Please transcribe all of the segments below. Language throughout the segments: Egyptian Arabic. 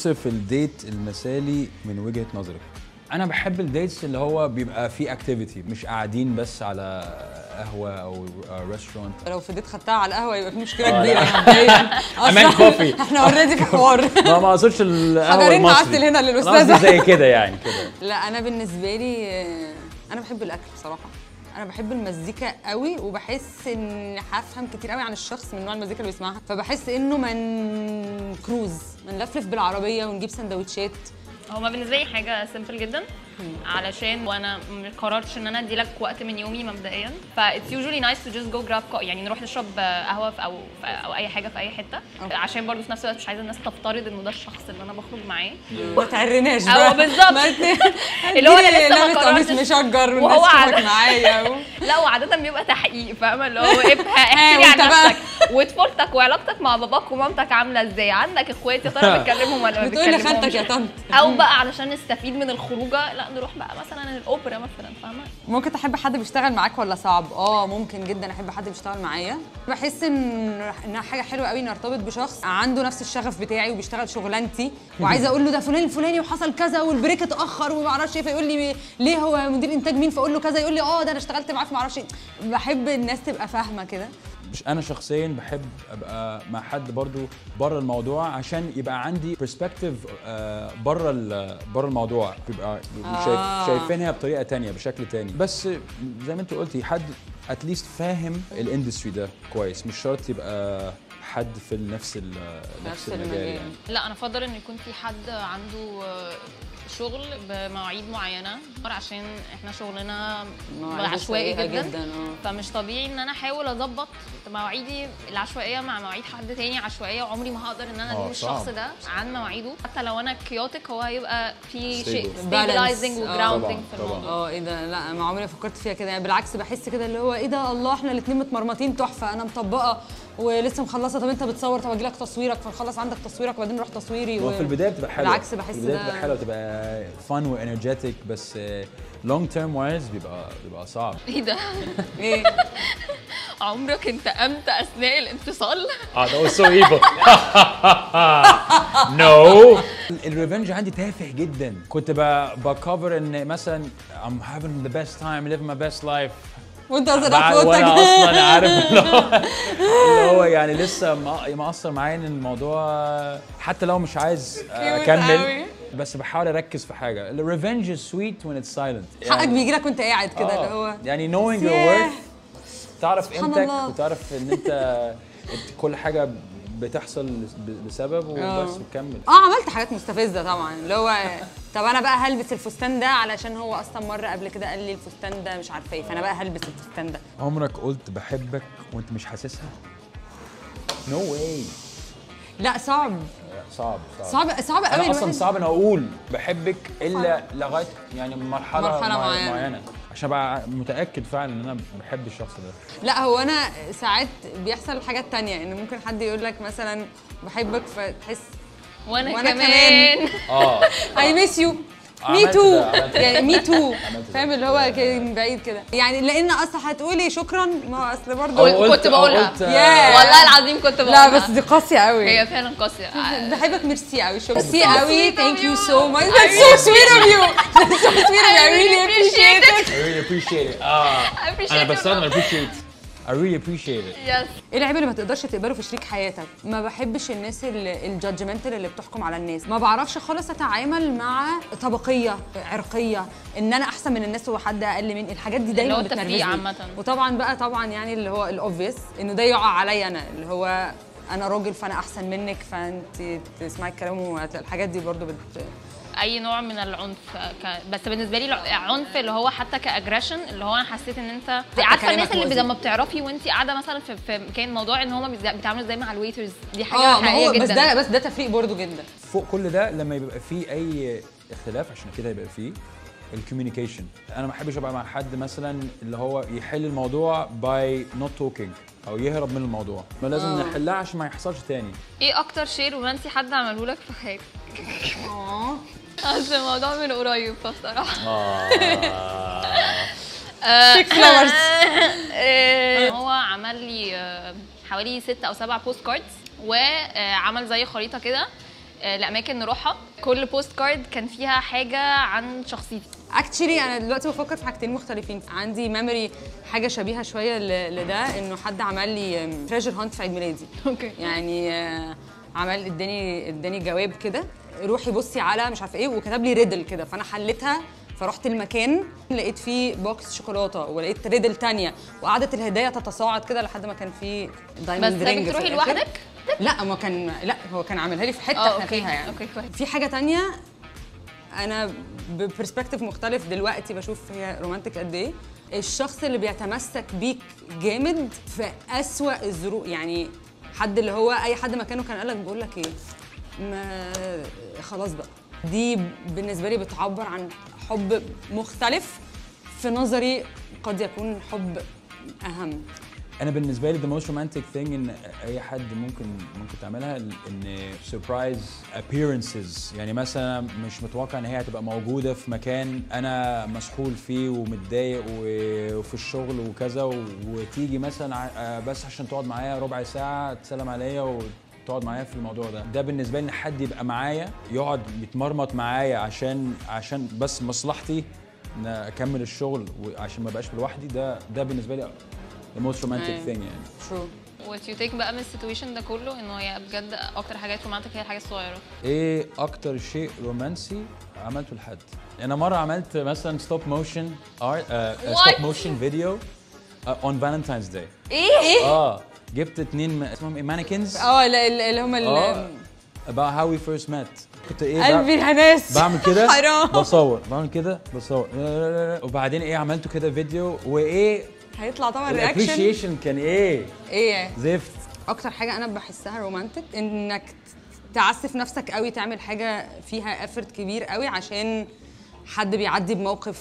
اوصف الديت المثالي من وجهه نظرك انا بحب الديتس اللي هو بيبقى فيه اكتيفيتي مش قاعدين بس على قهوه او ريستورانت لو في ديت خدتها على القهوه يبقى في مشكله آه، كبيره لا. مبدئيا أمان أصلاً كوفي. احنا اوريدي في حوار ما ما اقصدش القهوه حجرين المصري معسل هنا أنا للأستاذة. قصدي زي كده يعني كده لا انا بالنسبه لي آه، انا بحب الاكل بصراحه انا بحب المزيكا قوي وبحس ان هفهم كتير قوي عن الشخص من نوع المزيكا اللي بيسمعها فبحس انه من كروز منلفلف بالعربيه ونجيب سندوتشات هما بالنسبه لي حاجه سيمبل جدا علشان وانا ما قررتش ان انا ادي لك وقت من يومي مبدئيا ف it's usually nice to just go grab co- يعني نروح نشرب قهوه في او في او اي حاجه في اي حته عشان برضو في نفس الوقت مش عايزه الناس تفترض انه ده الشخص اللي انا بخرج معاه ما تعرناش أو بقى. بالظبط. ما ت- اللي هو أنا لسه ما لابس قميص قررتش. مشجر وهو والناس تشوفك عاد- معايا و... لا وعادة بيبقى تحقيق فاهمة اللي هو ابقى احكي لي وأنت عن بقى؟ نفسك وطفولتك وعلاقتك مع باباك ومامتك عاملة ازاي عندك اخوات يا ترى بتكلمهم ولا ما بتقول بتكلمهمش لخالتك يا طنط او بقى علشان نستفيد من الخروجه لا نروح بقى مثلا الاوبرا مثلا فاهمه ممكن تحب حد بيشتغل معاك ولا صعب؟ اه ممكن جدا احب حد بيشتغل معايا بحس ان انها حاجه حلوه قوي اني ارتبط بشخص عنده نفس الشغف بتاعي وبيشتغل شغلانتي وعايزه اقول له ده فلان الفلاني وحصل كذا والبريك اتاخر وما اعرفش ايه فيقول لي ليه هو مدير انتاج مين فاقول له كذا يقول لي اه ده انا اشتغلت معاه في ما اعرفش إيه. بحب الناس تبقى فاهمه كده مش انا شخصيا بحب ابقى مع حد برضو بره الموضوع عشان يبقى عندي برسبكتيف بره بره الموضوع بيبقى آه. شايف شايفينها بطريقه تانية بشكل تاني بس زي ما انت قلتي حد اتليست فاهم الاندستري ده كويس مش شرط يبقى حد في نفس ال- نفس نفس المجال المجال. يعني لا انا افضل ان يكون في حد عنده آه، شغل بمواعيد معينه عشان احنا شغلنا مواعيد عشوائي سيئة جدا, جداً، آه. فمش طبيعي ان انا احاول اظبط مواعيدي العشوائيه مع مواعيد حد تاني عشوائيه عمري ما هقدر ان انا آه، ادين الشخص صعب. ده عن مواعيده حتى لو انا كيوتك هو هيبقى في شيء Stable. ستابلايزنج Balance. آه. وجراوندنج طبعاً، في طبعاً. الموضوع اه ايه ده لا ما عمري ما فكرت فيها كده يعني بالعكس بحس كده اللي هو ايه ده الله احنا الاثنين متمرمطين تحفه انا مطبقه ولسه مخلصه طب انت بتصور طب اجي لك تصويرك فنخلص عندك تصويرك وبعدين نروح تصويري هو في البدايه بتبقى حلوه بالعكس بحس في البدايه ده- بتبقى حلوه بتبقى فن وانرجيتك بس لونج تيرم وايز بيبقى بيبقى صعب ايه ده ايه عمرك انتقمت اثناء الانفصال اه that was so evil no الريفنج عندي تافه جدا كنت بكفر ان مثلا I'm having the best time living my best life وانت اصلا بعد- في وانا اوضتك اصلا عارف اللي هو اللي هو يعني لسه ما- مأثر معايا ان الموضوع حتى لو مش عايز قوي. اكمل بس بحاول اركز في حاجه الريفنج is sweet when it's silent حقك بيجي لك وانت قاعد كده آه، اللي هو يعني knowing your ياه. worth تعرف سبحان قيمتك الله. وتعرف ان انت إنت كل حاجه بتحصل ب- بسبب آه. وبس وكمل اه عملت حاجات مستفزه طبعا اللي هو طب انا بقى هلبس الفستان ده علشان هو اصلا مره قبل كده قال لي الفستان ده مش عارفه ايه فانا بقى هلبس الفستان ده عمرك قلت بحبك وانت مش حاسسها؟ نو no واي لا صعب صعب صعب صعب صعب قوي انا اصلا الواحد- صعب ان اقول بحبك الا لغايه يعني مرحله, مرحلة مع- معينة. معينه عشان ابقى متاكد فعلا ان انا بحب الشخص ده لا هو انا ساعات بيحصل حاجات تانية ان ممكن حد يقول لك مثلا بحبك فتحس وانا, وأنا كمان, كمان. اه اي ميس يو مي عملت تو ده، عملت ده. يعني مي تو عملت ده. فاهم اللي هو كده من بعيد كده يعني لان اصلا هتقولي شكرا ما هو اصل أو برضه قلت- كنت بقولها. أو قلت- ياه. والله العظيم كنت بقولها لا بس دي قاسيه قوي هي فعلا قاسيه بحبك ميرسي قوي شكرا ميرسي so قوي sweet of ثانك يو you. سو ماتش I That's so sweet of you That's so sweet of you I really appreciate it I really appreciate it اه I appreciate انا it. بستخدم appreciate I really appreciate it يس ايه العيب اللي ما تقدرش تقبله في شريك حياتك ما بحبش الناس الجادجمنتال اللي بتحكم على الناس ما بعرفش خالص اتعامل مع طبقيه عرقيه ان انا احسن من الناس وحد اقل مني الحاجات دي دايما اللي هو التفريق بتنرفزني عامة. وطبعا بقى طبعا يعني اللي هو الاوبفيس انه ده يقع عليا انا اللي هو انا راجل فانا احسن منك فانت تسمعي الكلام والحاجات دي برضو بت اي نوع من العنف ك... بس بالنسبه لي العنف اللي هو حتى كاجريشن اللي هو انا حسيت ان انت عارفه كلامك الناس اللي مؤذي. لما بتعرفي وانت قاعده مثلا في, في مكان موضوع ان هم بيتعاملوا ازاي مع الويترز دي حاجه اه ما حقيقيه هو جدا بس ده بس ده تفريق برضو جدا فوق كل ده لما يبقى فيه اي اختلاف عشان كده يبقى فيه الكوميونيكيشن انا ما بحبش ابقى مع حد مثلا اللي هو يحل الموضوع باي نوت توكينج او يهرب من الموضوع ما لازم آه. نحلها عشان ما يحصلش تاني ايه اكتر شيء رومانسي حد عمله لك في حياتك اه اصل الموضوع من قريب فبصراحه Six flowers. آه، هو عمل لي آه، حوالي ست او سبع بوست كاردز وعمل زي خريطه كده آه، لاماكن نروحها كل بوست كارد كان فيها حاجه عن شخصيتي اكشلي انا دلوقتي بفكر في حاجتين مختلفين عندي ميموري حاجه شبيهه شويه ل- لده انه حد عمل لي تريجر هانت في عيد ميلادي اوكي يعني آه، عمل اداني اداني جواب كده روحي بصي على مش عارفه ايه وكتب لي ريدل كده فانا حليتها فرحت المكان لقيت فيه بوكس شوكولاته ولقيت ريدل تانية وقعدت الهدايا تتصاعد كده لحد ما كان في بس دايموند ده رينج في بتروحي الآخر. لوحدك؟ لا ما كان لا هو كان عاملها لي في حته اه احنا اوكي فيها يعني اوكي كويس في حاجه تانية انا ببرسبكتيف مختلف دلوقتي بشوف هي رومانتك قد ايه الشخص اللي بيتمسك بيك جامد في اسوأ الظروف يعني حد اللي هو اي حد مكانه كان قالك بقول لك ايه ما خلاص بقى دي بالنسبه لي بتعبر عن حب مختلف في نظري قد يكون حب اهم انا بالنسبه لي the most romantic thing ان اي حد ممكن ممكن تعملها ان surprise appearances يعني مثلا مش متوقع ان هي هتبقى موجوده في مكان انا مسحول فيه ومتضايق و- وفي الشغل وكذا و- وتيجي مثلا ع- بس عشان تقعد معايا ربع ساعه تسلم عليا وتقعد معايا في الموضوع ده ده بالنسبه لي ان حد يبقى معايا يقعد يتمرمط معايا عشان عشان بس مصلحتي ان اكمل الشغل وعشان ما ابقاش لوحدي ده ده بالنسبه لي the most romantic أيوة. thing يعني ترو وات يو تيك بقى من السيتويشن ده كله انه هي بجد اكتر حاجات رومانتك هي الحاجات الصغيره ايه اكتر شيء رومانسي عملته لحد انا مره عملت مثلا ستوب موشن ارت What? ستوب موشن فيديو اون فالنتاينز داي ايه اه جبت اتنين م- اسمهم ايه مانيكنز اه لا، ال- اللي هم اه about how we first met كنت ايه قلبي بع- هناس بعمل كده حرام بصور بعمل كده بصور وبعدين ايه عملته كده فيديو وايه هيطلع طبعا رياكشن الابريشيشن كان ايه ايه زفت اكتر حاجه انا بحسها رومانتك انك تعسف نفسك قوي تعمل حاجه فيها افرت كبير قوي عشان حد بيعدي بموقف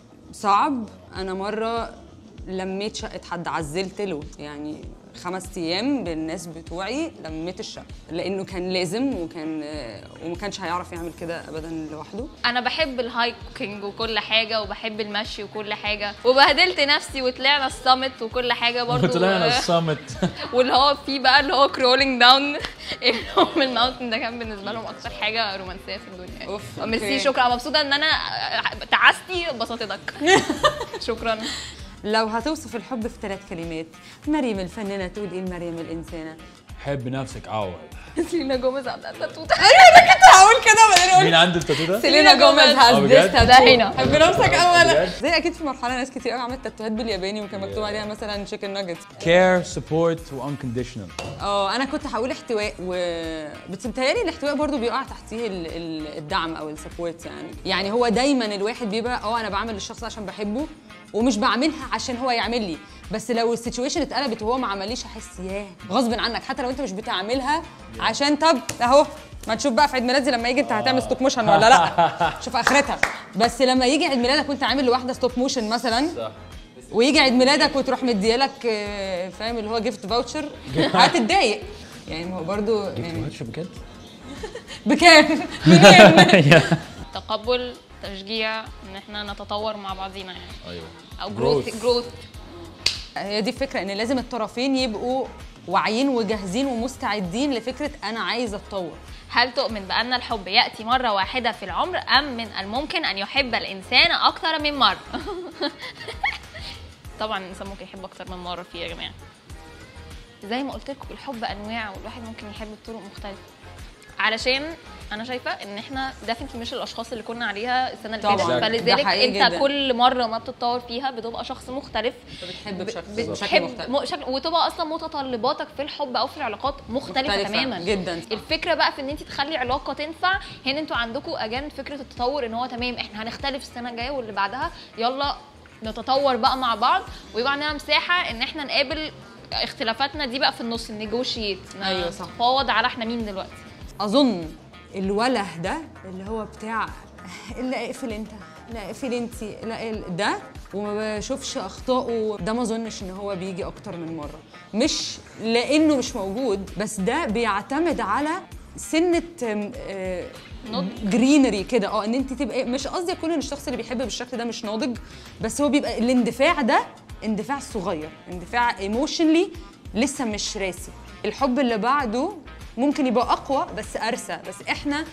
صعب انا مره لميت شقه حد عزلت له يعني خمس ايام بالناس بتوعي لميت الشقه لانه كان لازم وكان وما كانش هيعرف يعمل كده ابدا لوحده انا بحب الهايكنج وكل حاجه وبحب المشي وكل حاجه وبهدلت نفسي وطلعنا السمت وكل حاجه برضو طلعنا الصامت واللي هو في بقى اللي هو كرولينج داون من الماونتن ده كان بالنسبه لهم اكتر حاجه رومانسيه في الدنيا أوف، ميرسي أوكي. شكرا مبسوطه ان انا تعستي بسطتك شكرا لو هتوصف الحب في ثلاث كلمات مريم الفنانه تقول ايه مريم الانسانه حب نفسك عوض سيلينا جوميز عندها تاتوته هقول كده وبعدين مين عنده التاتو ده؟ سيلينا جوميز آه، هاز بجد؟ ذيس ده هنا. حب نفسك اولا بجد؟ زي اكيد في مرحله ناس كتير قوي عملت تاتوهات بالياباني وكان مكتوب عليها مثلا تشيكن ناجتس care support و unconditional اه انا كنت هقول احتواء و بس بتهيألي الاحتواء برضو بيقع تحتيه ال- ال- الدعم او السبورت يعني يعني هو دايما الواحد بيبقى اه انا بعمل للشخص ده عشان بحبه ومش بعملها عشان هو يعمل لي بس لو السيتويشن اتقلبت وهو ما عمليش احس ياه غصب عنك حتى لو انت مش بتعملها عشان طب اهو ما تشوف بقى في عيد ميلادي لما يجي انت هتعمل ستوب موشن ولا لا شوف اخرتها بس لما يجي عيد ميلادك وانت عامل لواحده ستوب موشن مثلا صح ويجي عيد ميلادك وتروح مديالك آه، فاهم اللي هو جيفت فاوتشر هتتضايق يعني ما هو برضه يعني وحشه بجد؟ بكام؟ منين؟ تقبل تشجيع ان احنا نتطور مع بعضينا يعني ايوه او Growth. جروث جروث هي دي الفكره ان لازم الطرفين يبقوا واعيين وجاهزين ومستعدين لفكره انا عايزه اتطور هل تؤمن بأن الحب يأتي مرة واحدة في العمر أم من الممكن أن يحب الإنسان أكثر من مرة؟ طبعا الإنسان ممكن يحب أكثر من مرة فيه يا جماعة زي ما قلت لكم الحب أنواع والواحد ممكن يحب بطرق مختلفة علشان أنا شايفة إن إحنا ديفنتلي مش الأشخاص اللي كنا عليها السنة اللي طبعاً. فاتت ده فلذلك حقيقي أنت جداً. كل مرة ما بتتطور فيها بتبقى شخص مختلف بتحب بشكل بشكل بتحب مختلف م- شكل وتبقى اصلا متطلباتك في الحب او في العلاقات مختلفه, مختلفة تماما جداً. الفكره بقى في ان انت تخلي علاقه تنفع هنا انتوا عندكم اجان فكره التطور ان هو تمام احنا هنختلف السنه الجايه واللي بعدها يلا نتطور بقى مع بعض ويبقى عندنا مساحه ان احنا نقابل اختلافاتنا دي بقى في النص نيجوشيت أيوة صح. نتفاوض على احنا مين دلوقتي اظن الوله ده اللي هو بتاع لا اقفل انت لا اقفل انت لا ال- ده وما بشوفش اخطائه ده ما اظنش ان هو بيجي اكتر من مره مش لانه مش موجود بس ده بيعتمد على سنه جرينري كده اه ان انت تبقى مش قصدي اكون ان الشخص اللي بيحب بالشكل ده مش ناضج بس هو بيبقى الاندفاع ده اندفاع صغير اندفاع ايموشنلي لسه مش راسي الحب اللي بعده ممكن يبقى اقوى بس ارسى بس احنا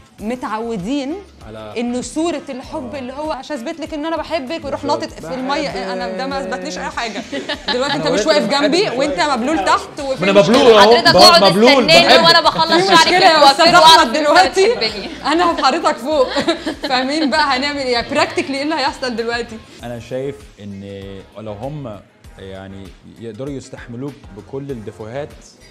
متعودين على- انه صوره الحب اللي هو عشان اثبت لك ان انا بحبك ويروح ناطط في الميه انا ده ما اثبتليش اي حاجه دلوقتي انت أنا مش ولكن واقف بحبك جنبي شوية. وانت مبلول تحت وفي ما انا مشكلة. مبلول اهو حضرتك ب- اقعد مبلول استناني بحبك. وانا بخلص في شعري مشكله يا استاذ الكوافير احمد وأعرف إن أنت دلوقتي بتحبني. انا هحرطك فوق فاهمين بقى هنعمل ايه براكتيكلي ايه اللي هيحصل دلوقتي انا شايف ان لو هم يعني يقدروا يستحملوك بكل الدفوهات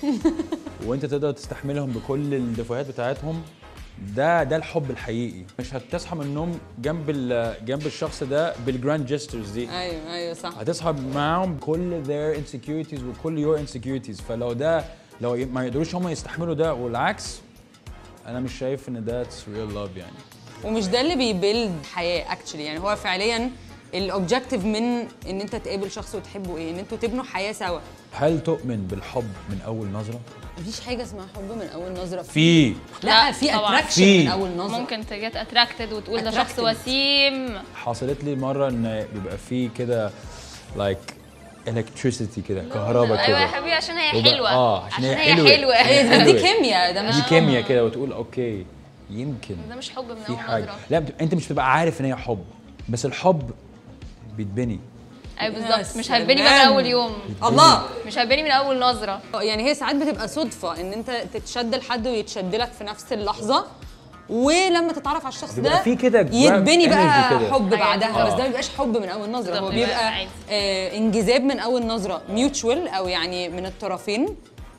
وانت تقدر تستحملهم بكل الدفوهات بتاعتهم ده ده الحب الحقيقي مش هتصحى من النوم جنب ال- جنب الشخص ده بالجراند جيسترز دي ايوه ايوه صح هتصحى معاهم كل their insecurities وكل your insecurities فلو ده لو ي- ما يقدروش هم يستحملوا ده والعكس انا مش شايف ان ده real love يعني ومش ده اللي بيبيلد حياه اكشلي يعني هو فعليا الاوبجيكتيف من ان انت تقابل شخص وتحبه ايه ان انتوا تبنوا حياه سوا هل تؤمن بالحب من اول نظره مفيش حاجه اسمها حب من اول نظره في لا لا، في طبعاً. اتراكشن في. من اول نظره ممكن تجيت اتراكتد وتقول ده شخص Attracted. وسيم حصلت لي مره ان بيبقى في كده like electricity كده كهرباء ايوه يا كده حبيبي عشان هي وبقى- حلوه اه عشان هي هي حلوه حلوه هي حلوة. دي كيمياء ده مش دي كيمياء كده وتقول اوكي يمكن ده مش حب من في اول حاجه نظره لا بت- انت مش بتبقى عارف ان هي حب بس الحب بيتبني ايوه يا بالظبط مش هتبني من سلام. اول يوم الله مش هتبني من اول نظره يعني هي ساعات بتبقى صدفه ان انت تتشد لحد ويتشد لك في نفس اللحظه ولما تتعرف على الشخص بيبقى ده في كده grab يتبني بقى energy كده. حب أيوة. بعدها بس آه. ده ما بيبقاش حب من اول نظره هو بالظبط، بيبقى بيبقى عادي. آه انجذاب من اول نظره ميوتشوال او يعني من الطرفين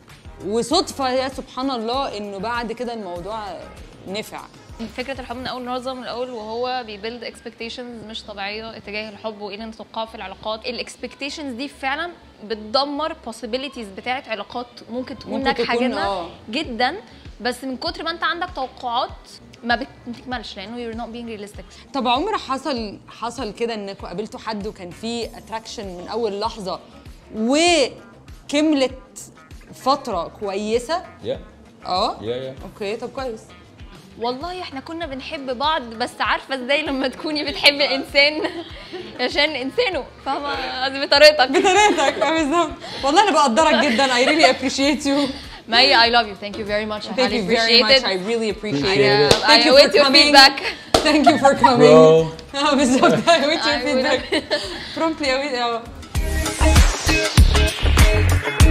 وصدفه يا سبحان الله انه بعد كده الموضوع نفع فكره الحب من اول نظره من الاول وهو بيبيلد اكسبكتيشنز مش طبيعيه اتجاه الحب وايه اللي نتوقعه في العلاقات الاكسبكتيشنز دي فعلا بتدمر possibilities بتاعت علاقات ممكن تكون ممكن ناجحه تكون، جدا آه. جدا بس من كتر ما انت عندك توقعات ما بت- بتكملش لانه you're not being realistic طب عمر حصل حصل كده انكم قابلتوا حد وكان في اتراكشن من اول لحظه وكملت فتره كويسه يا اه يا يا اوكي طب كويس والله احنا كنا بنحب بعض بس عارفه ازاي لما تكوني بتحب الانسان عشان انسانه فاهمه قصدي بطريقتك بطريقتك آه، بالظبط والله انا بقدرك جدا I really appreciate you Maya, I love you. Thank you very much. I thank highly you very appreciate much it. I really appreciate Appreciate it it. Thank I you await for your coming. feedback. thank you for coming Bro. اه بالظبط I await your I will. feedback promptly await اه